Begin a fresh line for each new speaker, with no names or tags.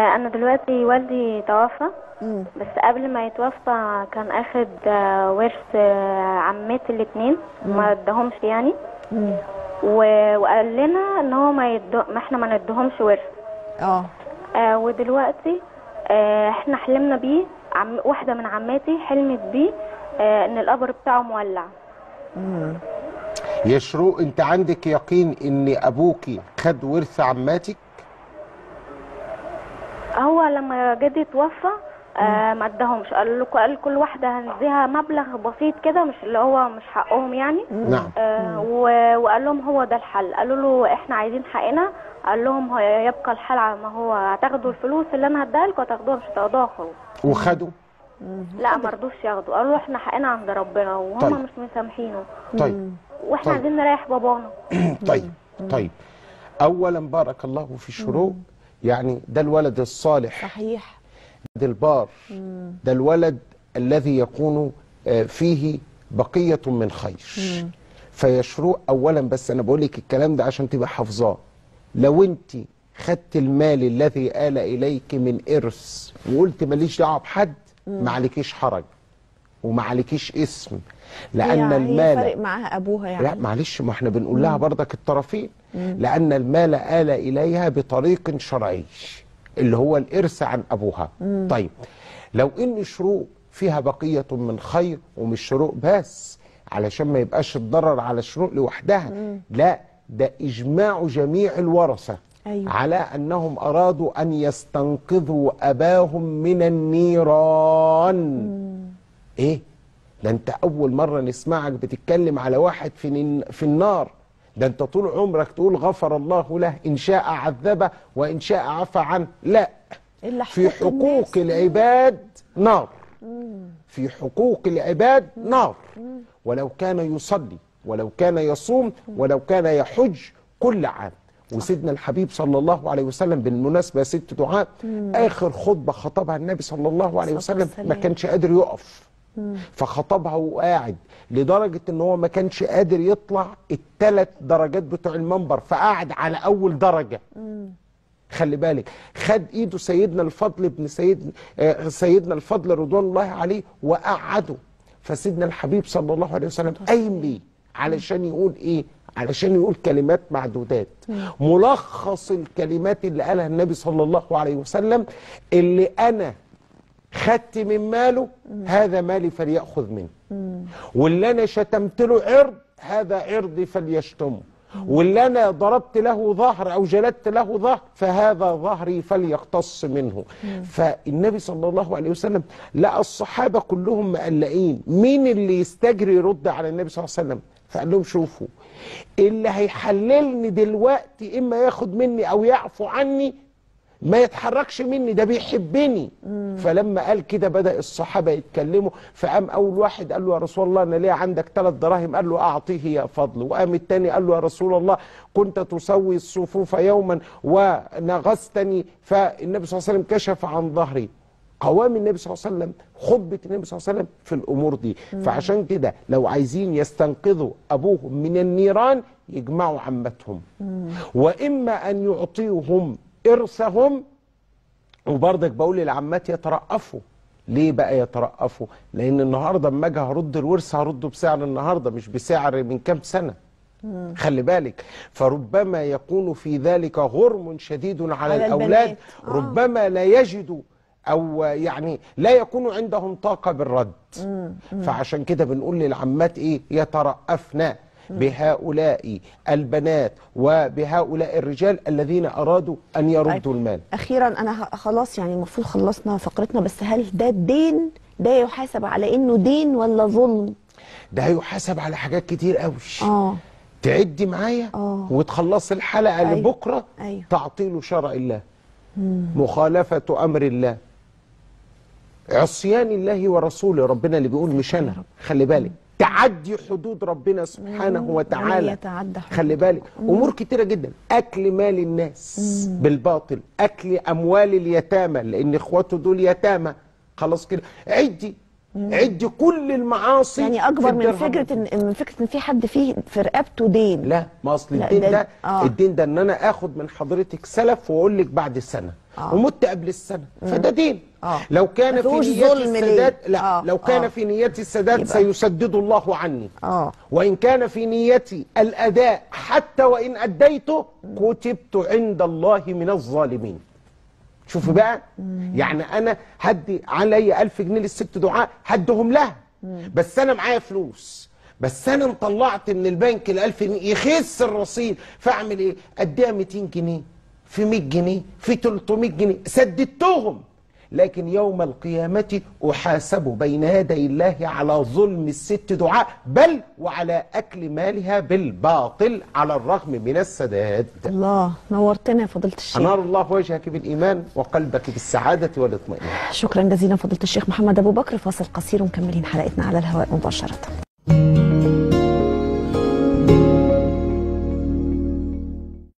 آه انا دلوقتي والدي توفى بس قبل ما يتوفى كان اخد آه ورث آه عماتي الاتنين ما ادهمش يعني و- وقال لنا ان هو ما, يدو... ما احنا ما ندهمش ورث
اه
آه ودلوقتي آه احنا حلمنا بيه عم... واحده من عماتي حلمت بيه آه ان القبر بتاعه مولع
يا شروق انت عندك يقين ان ابوكي خد ورث عماتك
هو لما جدي توفى آه ما ادهمش قال له قال كل واحده هنديها مبلغ بسيط كده مش اللي هو مش حقهم يعني
نعم
آه و- وقال لهم هو ده الحل قالوا له احنا عايزين حقنا قال لهم هو يبقى الحل على ما هو هتاخدوا الفلوس اللي انا هديها لكم هتاخدوها مش هتاخدوها خلاص
وخدوا
لا ما رضوش ياخدوا قالوا له احنا حقنا عند ربنا وهم
طيب.
مش مسامحينه
طيب
واحنا
طيب.
عايزين نريح بابانا
طيب طيب اولا بارك الله في شروق يعني ده الولد الصالح
صحيح
ده البار ده الولد الذي يكون آه، فيه بقية من خير فيشروق أولا بس أنا بقول لك الكلام ده عشان تبقى حافظاه لو أنت خدت المال الذي آل إليك من إرث وقلت ماليش دعوة بحد ما عليكيش حرج وما عليكيش اسم لأن
هي- هي
المال
فارق معاها ابوها يعني
لا معلش ما احنا بنقول لها برضك الطرفين لأن المال آل إليها بطريق شرعي اللي هو الإرث عن أبوها طيب لو إن شروق فيها بقية من خير ومش شروق بس علشان ما يبقاش الضرر على الشروق لوحدها لا ده إجماع جميع الورثة
أيوة.
على أنهم أرادوا أن يستنقذوا أباهم من النيران ايه ده انت اول مره نسمعك بتتكلم على واحد في الن- في النار ده انت طول عمرك تقول غفر الله له ان شاء عذبه وان شاء عفى عنه لا
إلا
في
حقوق
حقوق
الناس.
العباد نار في حقوق العباد نار ولو كان يصلي ولو كان يصوم ولو كان يحج كل عام وسيدنا الحبيب صلى الله عليه وسلم بالمناسبة يا ست دعاء آخر خطبة خطبها النبي صلى الله عليه
الصلاة
وسلم ما
والسلام.
كانش قادر يقف فخطبها وقاعد لدرجة ان هو ما كانش قادر يطلع الثلاث درجات بتوع المنبر فقعد على اول درجة خلي بالك خد ايده سيدنا الفضل ابن سيد آه، سيدنا الفضل رضوان الله عليه وقعده فسيدنا الحبيب صلى الله عليه وسلم قايم بيه علشان يقول ايه علشان يقول كلمات معدودات ملخص الكلمات اللي قالها النبي صلى الله عليه وسلم اللي انا خدت من ماله هذا مالي فليأخذ منه واللي انا شتمت له عرض هذا عرضي فليشتمه واللي انا ضربت له ظهر او جلدت له ظهر فهذا ظهري فليقتص منه فالنبي صلى الله عليه وسلم لقى الصحابه كلهم مقلقين مين اللي يستجري يرد على النبي صلى الله عليه وسلم فقال لهم شوفوا اللي هيحللني دلوقتي اما ياخد مني او يعفو عني ما يتحركش مني ده بيحبني فلما قال كده بدأ الصحابة يتكلموا فقام أول واحد قال له يا رسول الله أنا ليه عندك ثلاث دراهم قال له أعطيه يا فضل وقام التاني قال له يا رسول الله كنت تسوي الصفوف يوما ونغزتني فالنبي صلى الله عليه وسلم كشف عن ظهري قوام النبي صلى الله عليه وسلم خطبة النبي صلى الله عليه وسلم في الأمور دي فعشان كده لو عايزين يستنقذوا أبوهم من النيران يجمعوا عمتهم وإما أن يعطيهم إرثهم وبرضك بقول للعمات يترقفوا ليه بقى يترقفوا لان النهارده اما اجي هرد الورث هرده بسعر النهارده مش بسعر من كام سنه خلي بالك فربما يكون في ذلك غرم شديد على,
على
الاولاد
البنات. آه.
ربما لا يجدوا او يعني لا يكون عندهم طاقه بالرد فعشان كده بنقول للعمات ايه يترأفن بهؤلاء البنات وبهؤلاء الرجال الذين ارادوا ان يردوا
طيب.
المال
اخيرا انا ه- خلاص يعني المفروض خلصنا فقرتنا بس هل ده الدين ده يحاسب على انه دين ولا ظلم
ده هيحاسب على حاجات كتير قوي
اه
تعدي معايا
آه.
وتخلصي الحلقه
أيوة.
لبكره
أيوة.
تعطيل شرع الله مخالفه امر الله عصيان الله ورسوله ربنا اللي بيقول مش انا خلي بالك تعدي حدود ربنا سبحانه
ومن
وتعالى
يتعدى حدود
خلي بالك امور كتيره جدا اكل مال الناس بالباطل اكل اموال اليتامى لان اخواته دول يتامى خلاص كده عدي عدي كل المعاصي
يعني
في
اكبر من
الدرهم.
فكره ان من فكره ان في حد فيه في رقبته دين
لا ما اصل
لا،
الدين
ده-
ده
آه.
الدين ده ان انا اخد من حضرتك سلف واقول لك بعد سنه
آه.
ومت قبل السنه فده دين
آه.
لو كان في
مفيهوش
نيتي
ظلم ليه؟
السداد لا
آه.
لو كان
آه.
في نيتي السداد
يبقى.
سيسدد الله عني
اه
وإن كان في نيتي الأداء حتى وإن أديته كتبت عند الله من الظالمين شوف بقى يعني أنا هدي علي ألف جنيه للست دعاء هدهم لها بس أنا معايا فلوس بس أنا طلعت من البنك الألف جنيه يخس الرصيد فأعمل إيه أديها 200 جنيه في 100 جنيه في 300 جنيه سددتهم لكن يوم القيامة أحاسب بين يدي الله على ظلم الست دعاء بل وعلى أكل مالها بالباطل على الرغم من السداد
الله نورتنا يا فضيله الشيخ
أنار الله وجهك بالإيمان وقلبك بالسعادة والاطمئنان
شكرا جزيلا فضيله الشيخ محمد ابو بكر فاصل قصير ومكملين حلقتنا على الهواء مباشره